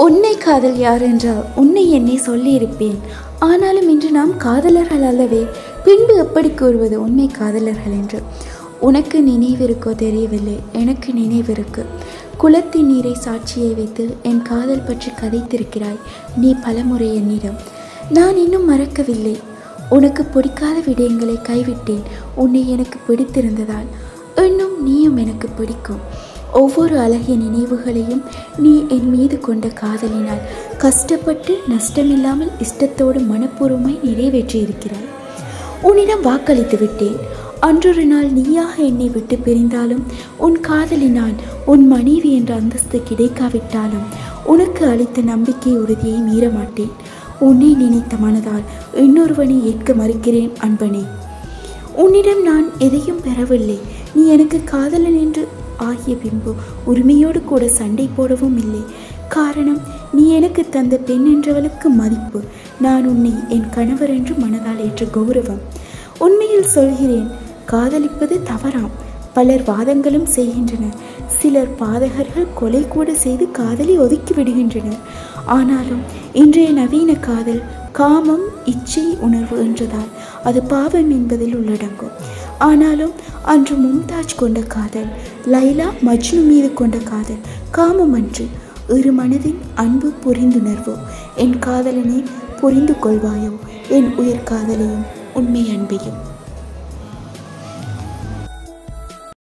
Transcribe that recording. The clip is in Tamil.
உன்னை காதல் யார் என்றால் உன்னை என்னை சொல்லியிருப்பேன் ஆனாலும் இன்று நாம் காதலர்கள் அல்லவே பின்பு எப்படி கூறுவது உண்மை காதலர்கள் என்று உனக்கு நினைவிருக்கோ தெரியவில்லை எனக்கு நினைவிருக்கு குளத்தின் நீரை சாட்சியை வைத்து என் காதல் பற்றி கதைத்திருக்கிறாய் நீ பலமுறை என்னிடம் நான் இன்னும் மறக்கவில்லை உனக்கு பிடிக்காத விடயங்களை கைவிட்டேன் உன்னை எனக்கு பிடித்திருந்ததால் இன்னும் நீயும் எனக்கு பிடிக்கும் ஒவ்வொரு அழகிய நினைவுகளையும் நீ என் மீது கொண்ட காதலினால் கஷ்டப்பட்டு நஷ்டமில்லாமல் இஷ்டத்தோடு மனப்பூர்வமாய் நிறைவேற்றியிருக்கிறாய் உன்னிடம் வாக்களித்து விட்டேன் அன்றொரு நாள் நீயாக என்னை விட்டு பிரிந்தாலும் உன் காதலினால் உன் மனைவி என்ற அந்தஸ்து கிடைக்காவிட்டாலும் உனக்கு அளித்த நம்பிக்கை உறுதியை மீற மாட்டேன் உன்னை நினைத்த மனதால் இன்னொருவனை ஏற்க மறுக்கிறேன் அன்பனே உன்னிடம் நான் எதையும் பெறவில்லை நீ எனக்கு காதலன் என்று ஆகிய பின்பு உரிமையோடு கூட சண்டை போடவும் இல்லை காரணம் நீ எனக்கு தந்த பெண் என்றவளுக்கு மதிப்பு நான் உன்னை என் கணவர் என்று மனதால் ஏற்ற கௌரவம் உண்மையில் சொல்கிறேன் காதலிப்பது தவறாம் பலர் வாதங்களும் செய்கின்றனர் சிலர் பாதகர்கள் கொலை கூட செய்து காதலை ஒதுக்கி விடுகின்றனர் ஆனாலும் இன்றைய நவீன காதல் காமம் இச்சை உணர்வு என்றதால் அது பாவம் என்பதில் உள்ளடங்கும் ஆனாலும் அன்று மும்தாஜ் கொண்ட காதல் லைலா மஜ்னு மீது கொண்ட காதல் காமம் அன்று இரு மனதின் அன்பு புரிந்துணர்வு என் காதலனை புரிந்து கொள்வாயோ என் உயிர் காதலையும் உண்மை அன்பையும்